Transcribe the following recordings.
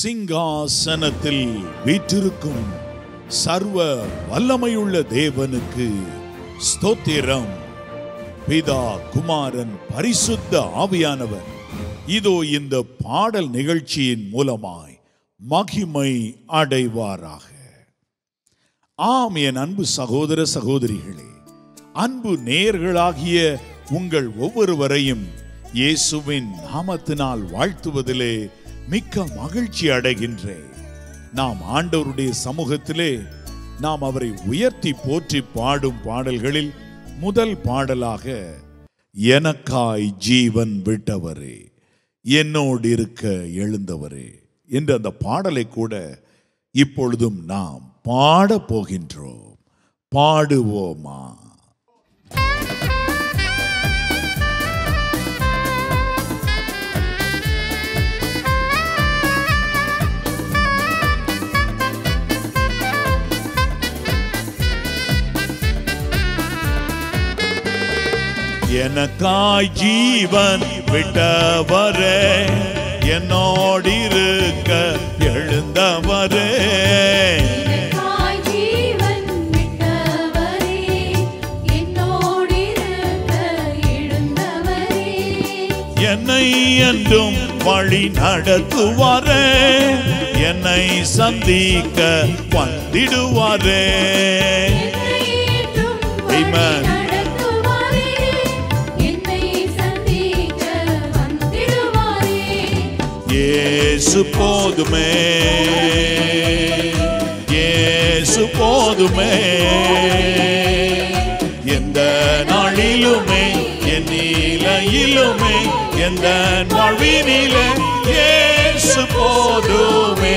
சிங்காசனத்தில் வீற்றிருக்கும் சர்வ வல்லமையுள்ள தேவனுக்கு ஸ்தோத்திரம் பிதா குமாரன் பரிசுத்த ஆவியானவர் இதோ இந்த பாடல் நிகழ்ச்சியின் மூலமாய் மகிமை அடைவாராக ஆம் என் அன்பு சகோதர சகோதரிகளே அன்பு நேர்களாகிய உங்கள் ஒவ்வொருவரையும் இயேசுவின் நாமத்தினால் வாழ்த்துவதிலே மிக்க மகிழ்ச்சி அடைகின்றேன் நாம் ஆண்டவருடைய சமூகத்திலே நாம் அவரை உயர்த்தி போற்றி பாடும் பாடல்களில் முதல் பாடலாக எனக்காய் ஜீவன் விட்டவரே என்னோடு இருக்க எழுந்தவரே என்று அந்த பாடலை கூட இப்பொழுதும் நாம் பாடப் போகின்றோம் பாடுவோமா எனக்காய் ஜீவன் விட்டவரே என்னோடிருக்க எழுந்தவரே எனக்காய் ஜீவன் விட்டவரே என்னோடிருக்க எழுந்தவரே என்னை என்றும் வழி நடத்துவாரே என்னை சந்திக்க வந்திடுவாரே என்னை என்றும் வழி Amen. நடத்துவாரே என்னை சந்திக்க வந்திடுவாரே இயேசு போதுமே இயேசு போதுமே எந்த நாளிலுமே என் நிலையிலுமே எந்த வாழ்வினிலே இயேசு போதுமே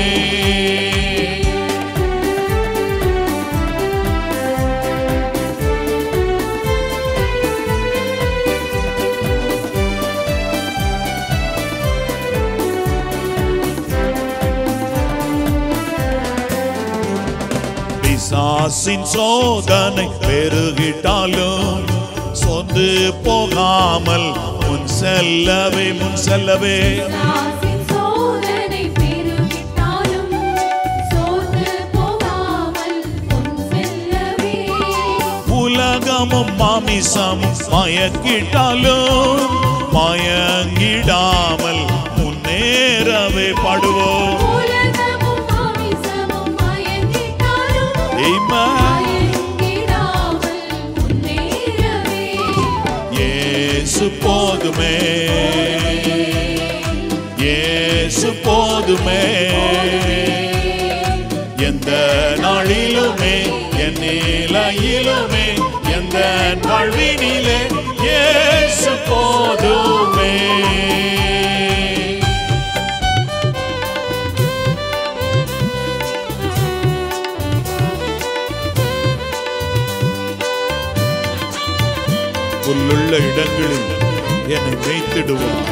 பிசாசின் சோதனை பெருகிட்டாலும் சொந்து போகாமல் முன் செல்லவே முன் செல்லவே சாசின் சோதனை பெருகிட்டாலும் சோர்ந்து போகாமல் முன் செல்லவே உலகமும் மாமிசமும் மயக்கிட்டாலும் மயங்கிடாமல் முன்னேறவே பாடுவோம் உலகமும் மாமிசமும் மயங்கிட்டாலும் Amen. மயங்கிடாமல் முன்னேறவே இயேசு போதுமே இயேசு போதுமே எந்த நாளிலுமே என் நிலையிலுமே எந்த வாழ்வினிலே இயேசு போதுமே புல்லுள்ள இடங்களில் என்னை மேய்த்திடுவார்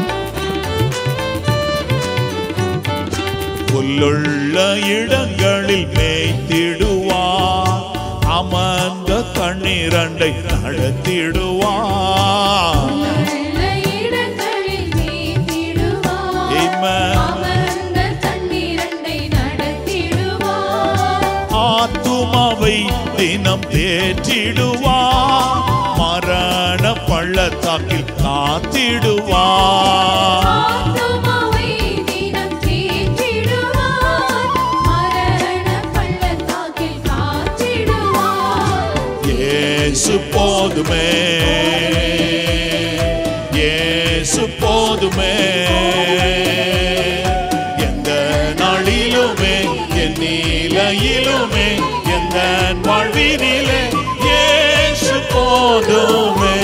புல்லுள்ள இடங்களில் மேய்த்திடுவார் அமர்ந்த தண்ணீரண்டை நடத்திடுவார் நல்ல இடங்களில் மேய்த்திடுவார் Amen. அமர்ந்த தண்ணீரண்டை நடத்திடுவார் ஆத்துமாவை தினம் தேற்றிடுவார் மரண பள்ளத்தாக்கில் காத்திடுவார் ஆத்துமாவை தினம் தேற்றிடுவார் மரண பள்ளத்தாக்கில் காத்திடுவார் இயேசு போதுமே இயேசு போதுமே எந்த நாளிலுமே என் நிலையிலுமே எந்த வாழ்வினிலே இயேசு போதுமே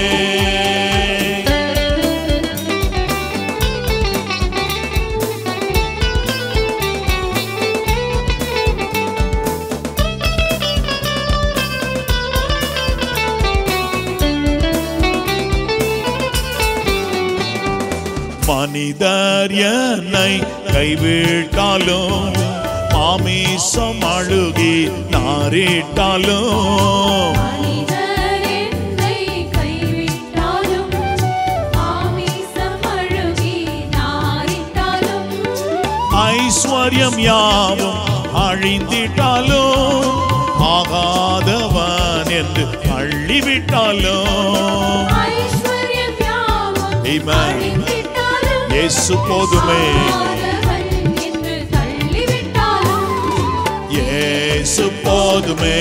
மனிதர் என்னை கைவிட்டாலும் மாமிசம் அழுகி நாரிட்டாலும் மனிதர் என்னை கைவிட்டாலும் ஆமீசம் அழுகி நாரிட்டாலும் ஐஸ்வர்யம் யாவும் அழிந்திட்டாலும் ஆகாதவன் என்று அள்ளிவிட்டாலும் ஐஸ்வர்யம் யாவும் Amen. அழிந்திட்டாலும் இயேசு போதுமே ஆதவன் என்று தள்ளிவிட்டாலும் இயேசு போதுமே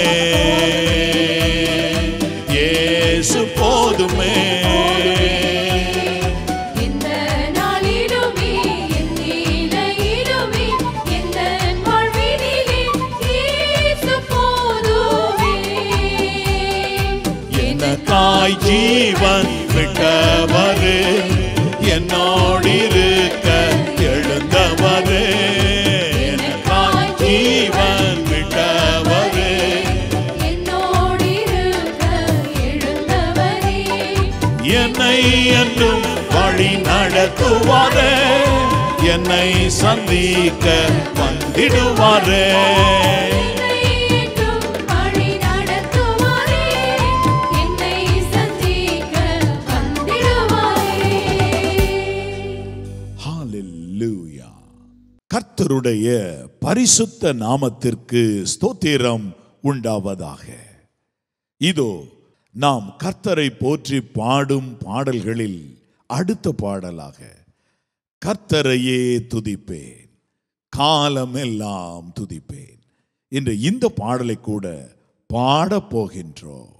இயேசு போதுமே எந்த நாளிலுமே என் நிலையிலுமே எந்த வாழ்வினிலே இயேசு போதுமே எனக்காய் ஜீவன் விட்டவரு என்னோடிருக்க எழுந்தவரு எனக்காய் ஜீவன் விட்டவரு என்னோடு இருக்க எழுந்தவரே என்னை என்றும் வழி நடத்துவாரே என்னை சந்திக்க வந்திடுவாரே என்னை என்றும் வழி நடத்துவாரே என்னை சந்திக்க வந்திடுவாரே ஹalleluya கர்த்தருடைய பரிசுத்த நாமத்திற்கு ஸ்தோத்திரம் உண்டாவதாக இதோ நாம் கர்த்தரை போற்றி பாடும் பாடல்களில் அடுத்த பாடலாக கர்த்தரையே துதிப்பேன் காலமெல்லாம் துதிப்பேன் என்ற இந்த பாடலை கூட பாடப் போகின்றோம்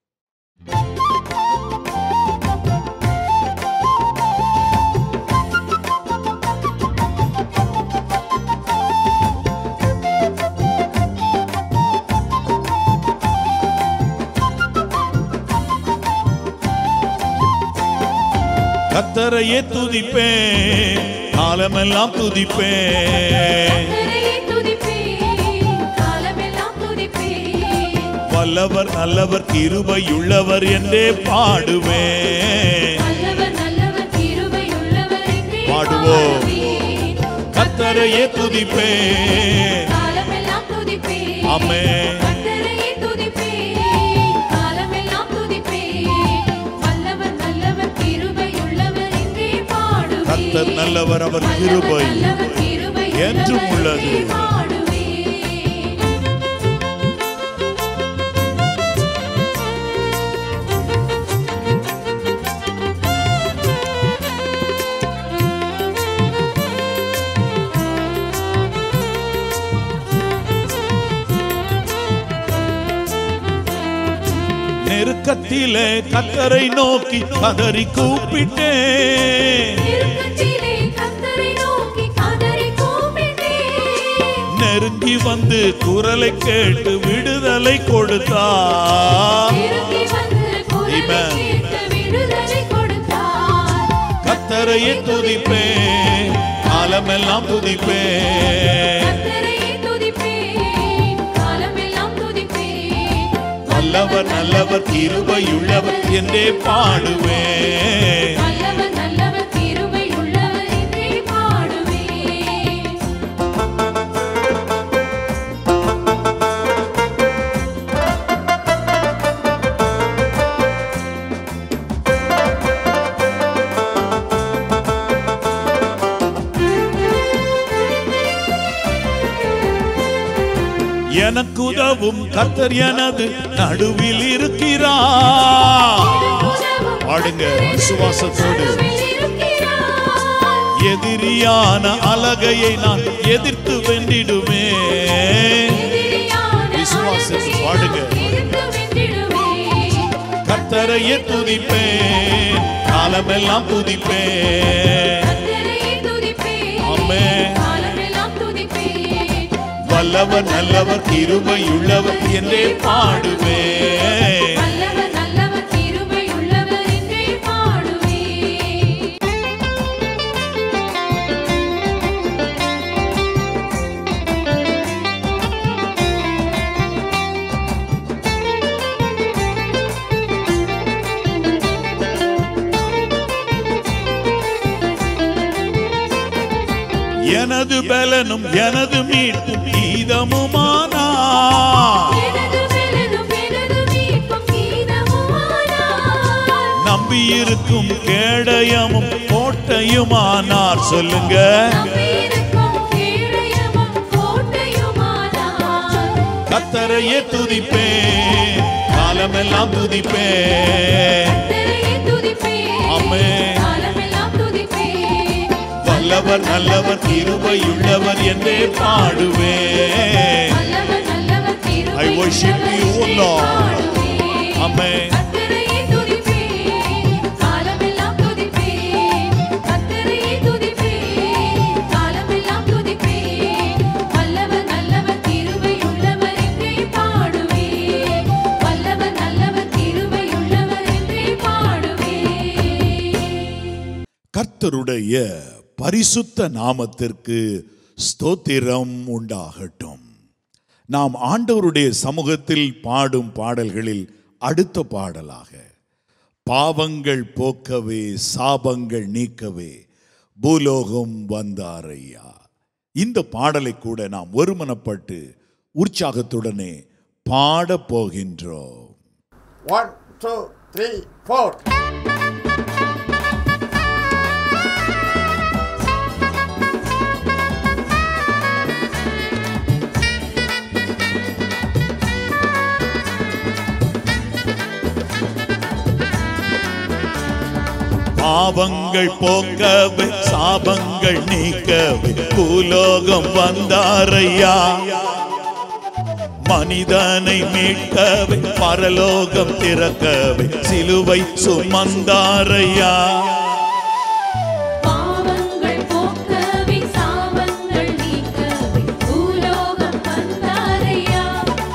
கர்த்தரையே துதிப்பேன் காலமெல்லாம் துதிப்பேன் கர்த்தரையே துதிப்பேன் காலமெல்லாம் துதிப்பேன் வல்லவர் நல்லவர் கிருபையுள்ளவர் என்றே பாடுவேன் நல்லவர் நல்லவர் கிருபை உள்ளவர் என்றே பாடுவோம். பாடுவேன். கர்த்தரையே துதிப்பேன் காலமெல்லாம் துதிப்பேன் ஆமென். கர்த்தரையே துதிப்பேன் காலமெல்லாம் துதிப்பேன் வல்லவர் நல்லவர் கிருபை உள்ளவர் என்றே பாடுவேன் கர்த்தர் நல்லவர் அவர் வல்லவர் கிருபை நல்லவர் கிருபை என்றும் உள்ளவர் உள்ளது. என்றே பாடுவேன் நெருக்கத்திலே கர்த்தரை நோக்கி கதறி கூப்பிட்டேன் நெருக்கத்திலே கர்த்தரை நோக்கி கதறி கூப்பிட்டேன் நெருங்கி வந்து குரலை கேட்டு விடுதலை கொடுத்தார் நெருங்கி வந்து குரலை Amen. கேட்டு விடுதலை கொடுத்தார் கர்த்தரையே துதிப்பேன் காலமெல்லாம் துதிப்பேன் கர்த்தரையே துதிப்பேன் காலமெல்லாம் துதிப்பேன் வல்லவர் நல்லவர் கிருபையுள்ளவர் என்றே பாடுவேன் நல்லவர் நல்லவர் கிருபை உள்ளவர் என்றே பாடுவேன் எனக்கு உதவும் கர்த்தர் எனது நடுவில் இருக்கிறார் பாடுங்க விசுவாசத்தோடு எதிரியான அலகையை நான் எதிர்த்து வென்றிடுவேன் விசுவாசத்தை பாடுங்க. கர்த்தரையே துதிப்பேன் காலமெல்லாம் துதிப்பேன் ஆமென். வல்லவர் நல்லவர் கிருபையுள்ளவர் என்றே பாடுவேன் நல்லவர் நல்லவர் கிருபை உள்ளவர் என்றே பாடுவேன் எனது பலனும் எனது மீட்பும் கீதமுமானா எனது பெலனும் எனது மீட்பும் கீதமுமானார். நம்பியிருக்கும் கேடயமும் கோட்டையுமானார் சொல்லுங்க நம்பியிருக்கும் கேடயமும் கர்த்தரையே துதிப்பேன் காலமெல்லாம் துதிப்பேன் கர்த்தரையே துதிப்பேன். ஆமென். காலமெல்லாம் துதிப்பேன். வல்லவர் நல்லவர் கிருபையுள்ளவர் என்றே பாடுவேன் நல்லவர், நல்லவர், I worship you, O கிருபையுள்ளவர் Lord. பாடுவேன். Amen. கர்த்தரையே துதிப்பேன். காலமெல்லாம் துதிப்பேன். கர்த்தரையே துதிப்பேன். காலமெல்லாம் துதிப்பேன். வல்லவர், நல்லவர், கிருபையுள்ளவர் என்றே பாடுவேன். வல்லவர், நல்லவர், கிருபையுள்ளவர் என்றே பாடுவேன். கர்த்தருடைய பரிசுத்த நாமத்திற்கு ஸ்தோத்திரம் உண்டாகட்டும் நாம் ஆண்டவருடைய சமூகத்தில் பாடும் பாடல்களில் அடுத்த பாடலாக பாவங்கள் போக்கவே சாபங்கள் நீக்கவே பூலோகம் வந்தாரையா இந்த பாடலை கூட நாம் ஒருமனப்பட்டு உற்சாகத்துடனே பாடப் போகின்றோம் One, two, three, four. பாவங்கள் போக்கவே சாபங்கள் நீக்கவே பூலோகம் வந்தாரையா மனிதனை மீட்கவே பரலோகம் திறக்கவே சிலுவை சுமந்தாரையா பாவங்கள் போக்கவே சாபங்கள் நீக்கவே பூலோகம் வந்தாரையா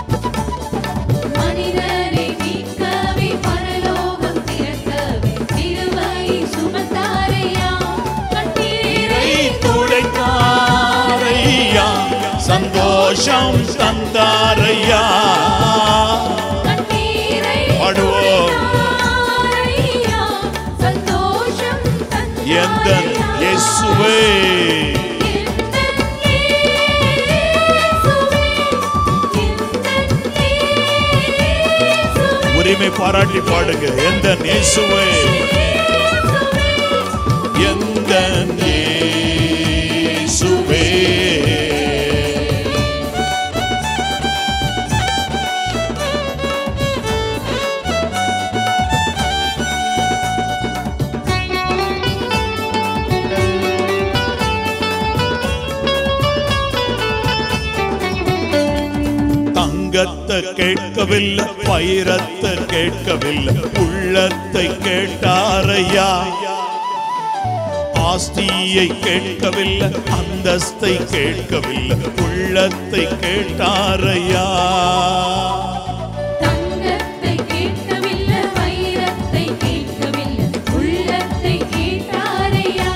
மனிதரை மீட்கவே பரலோகம் திறக்கவே சிலுவை சுமந்தாரையா கண்ணீரை நீரை துடைத்தாரையா சந்தோஷம் தந்தாரையா கண்ணீரை பாடுவோம். துடைத்தாரையா, சந்தோஷம் எந்த தந்தாரையா. இயேசுவே உரிமை பாராட்டி பாடுங்க எந்த இயேசுவே எந்த இயேசுவே தங்கத்தை கேட்கவில்லை வைரத்தை கேட்கவில்லை உள்ளத்தை கேட்டாரையா ஆஸ்தியை கேட்கவில்லை அந்தஸ்தை கேட்கவில்லை உள்ளத்தை கேட்டாரையா தங்கத்தை கேட்கவில்லை வைரத்தை கேட்கவில்லை உள்ளத்தை கேட்டாரையா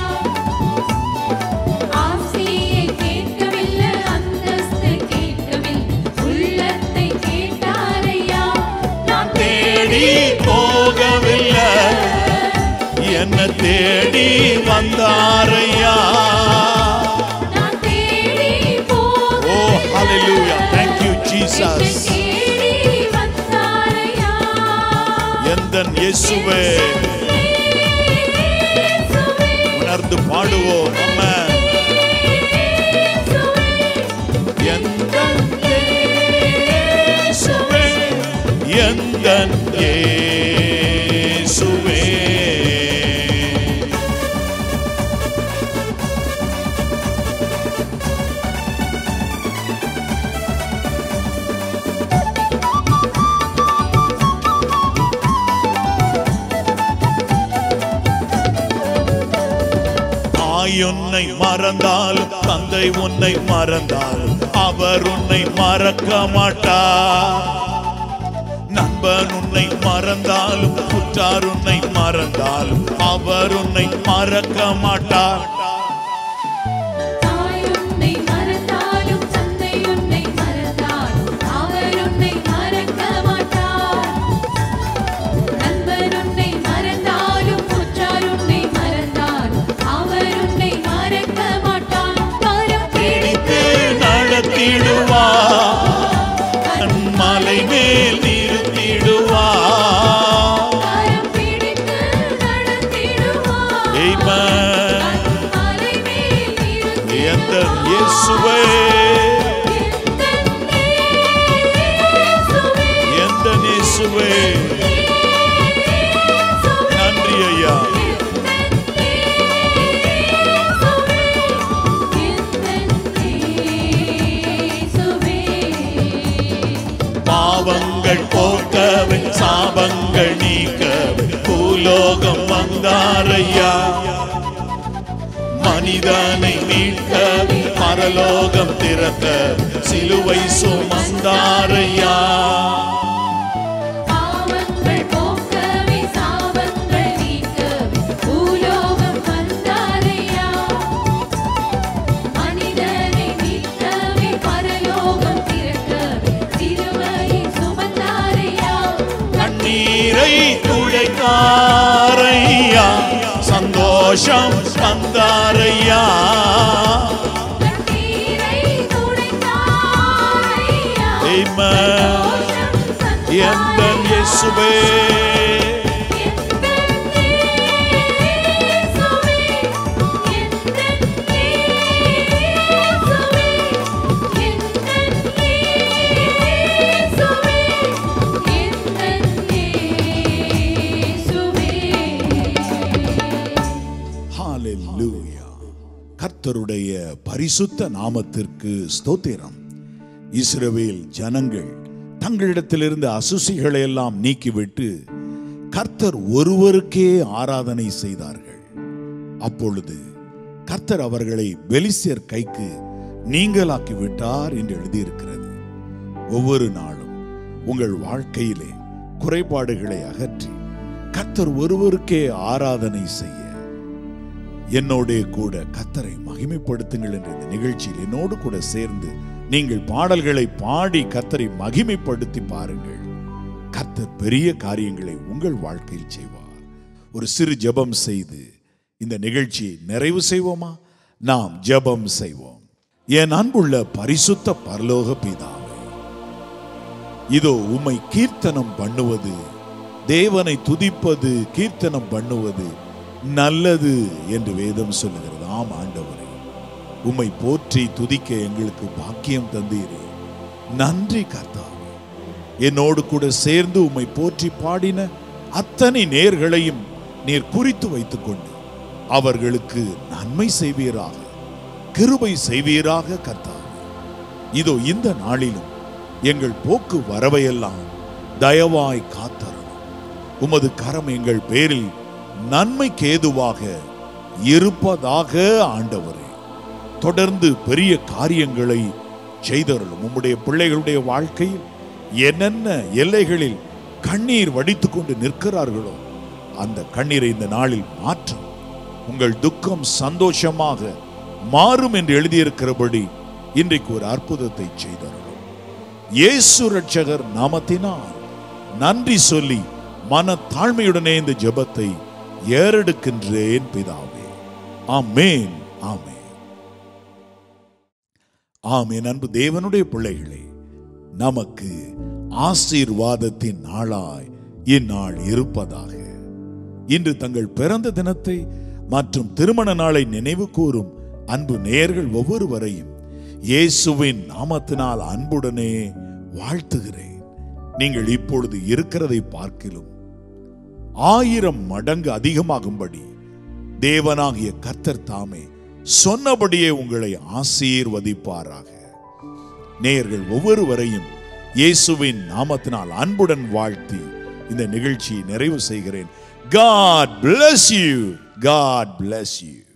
ஆசையை கேட்கவில்லை அந்தஸ்தை கேட்கவில்லை உள்ளத்தை கேட்டாரையா நான் தேடி போகவில்லை என்ன தேடி வந்தாரையா நான் தேடி ஓ போகவில்லை. ஹalleluya thank you என்னை jesus தேடி வந்தாரையா எந்த இயேசுவே இயேசுவே, உணர்ந்து பாடுவோம் அம்மா இயேசுவே, எந்த இயேசுவே எந்த இயேசுவே தாய் உன்னை மறந்தாலும் தந்தை உன்னை மறந்தாலும் அவர் உன்னை மறக்க மாட்டார் நண்பன் உன்னை மறந்தாலும் உற்றார் உன்னை மறந்தாலும் அவர் உன்னை மறக்க மாட்டார் தாய் உன்னை மறந்தாலும் தந்தை உன்னை மறந்தாலும் அவர் உன்னை மறக்க மாட்டார் நண்பர் உன்னை மறந்தாலும் உற்றார் உன்னை மறந்தாலும் அவர் உன்னை மறக்க மாட்டார் கரம் பிடித்து பிடித்து நடத்திடுவார் கண்மலை மேல் நிறுத்திடுவார் கரம் பிடித்து நடத்திடுவார் Amen. மலை மேல் நிறுத்திடுவார். எந்த இயேசுவே இயேசுவே நன்றி ஐயா பாவங்கள் போக்கவே சாபங்கள் நீக்கவே பூலோகம் வந்தாரையா மனிதனை மீட்க பரலோகம் திறக்க சிலுவை சுமந்தாரையா பாவங்கள் போக்கவே சாபங்கள் நீக்கவே பூலோகம் வந்தாரையா மனிதனை மீட்கவே பரலோகம் திறக்கவே சிலுவையை சுமந்தாரையா கண்ணீரை துடைத்தாரையா சந்தோஷம் தந்தாரையா கண்ணீரை துடைத்தாரையா Amen. எந்த இயேசுவே ஹalleluya கர்த்தருடைய பரிசுத்த நாமத்திற்கு ஸ்தோத்திரம் இஸ்ரவேல் ஜனங்கள் தங்களிடத்திலிருந்து அசுசிகளை எல்லாம் நீக்கிவிட்டு கர்த்தர் ஒருவருக்கே ஆராதனை செய்தார்கள் அப்பொழுது கர்த்தர் அவர்களை பெலிசியர் கைக்கு நீங்களாக்கி விட்டார் என்று எழுதியிருக்கிறது ஒவ்வொரு நாளும் உங்கள் வாழ்க்கையிலே குறைபாடுகளை அகற்றி கர்த்தர் ஒருவருக்கே ஆராதனை செய்ய என்னோடே கூட கத்தரை மகிமைப்படுத்துங்கள் என்ற இந்த நிகழ்ச்சியில் என்னோடு கூட சேர்ந்து நீங்கள் பாடல்களை பாடி கத்தரை மகிமைப்படுத்தி பாருங்கள் கத்தர் பெரிய காரியங்களை உங்கள் வாழ்க்கையில் செய்வார் ஒரு சிறு ஜெபம் செய்து இந்த நிகழ்ச்சியை நிறைவு செய்வோமா நாம் ஜெபம் செய்வோம் என் அன்புள்ள பரிசுத்த பரலோக பிதாவே இதோ உம்மை கீர்த்தனம் பண்ணுவது தேவனை துதிப்பது கீர்த்தனம் பண்ணுவது நல்லது என்று வேதம் சொல்லுகிறது ஆம் ஆண்டவரே உம்மை போற்றி துதிக்க எங்களுக்கு பாக்கியம் தந்தீரே நன்றி கர்த்தாவே என்னோடு கூட சேர்ந்து உம்மை போற்றி பாடின அத்தனை நேர்களையும் நீர் குறித்து வைத்துக்கொண்டு அவர்களுக்கு நன்மை செய்வீராக கிருபை செய்வீராக கர்த்தாவே இதோ இந்த நாளிலும் எங்கள் போக்கு வரவையெல்லாம் தயவாய் காத்தரணும் உமது கரம் எங்கள் பேரில் நன்மைக்கு ஏதுவாக இருப்பதாக ஆண்டவரே தொடர்ந்து பெரிய காரியங்களை செய்தருளும் உம்முடைய பிள்ளைகளுடைய வாழ்க்கையில் என்னென்ன எல்லைகளில் கண்ணீர் வடித்துக் கொண்டு நிற்கிறார்களோ அந்த கண்ணீரை இந்த நாளில் மாற்றும் உங்கள் துக்கம் சந்தோஷமாக மாறும் என்று எழுதியிருக்கிறபடி இன்றைக்கு ஒரு அற்புதத்தை செய்தருளும் இயேசு ரட்சகர் நாமத்தினால் நன்றி சொல்லி மன தாழ்மையுடனே இந்த ஜெபத்தை ஏறெடுக்கின்றேன் பிதாவே ஆமேன் ஆமேன் ஆமேன் அன்பு தேவனுடைய பிள்ளைகளே நமக்கு ஆசீர்வாதத்தின் நாளாய் இந்நாள் இருப்பதாக இன்று தங்கள் பிறந்த தினத்தை மற்றும் திருமண நாளை நினைவு கூறும் அன்பு நேயர்கள் ஒவ்வொருவரையும் இயேசுவின் நாமத்தினால் அன்புடனே வாழ்த்துகிறேன் நீங்கள் இப்பொழுது இருக்கிறதை பார்க்கிலும் ஆயிரம் மடங்கு அதிகமாகும்படி தேவனாகிய கர்த்தர் தாமே சொன்னபடியே உங்களை ஆசீர்வதிப்பாராக நேயர்கள் ஒவ்வொருவரையும் இயேசுவின் நாமத்தினால் அன்புடன் வாழ்த்தி இந்த நிகழ்ச்சியை நிறைவு செய்கிறேன் God bless you. God bless you.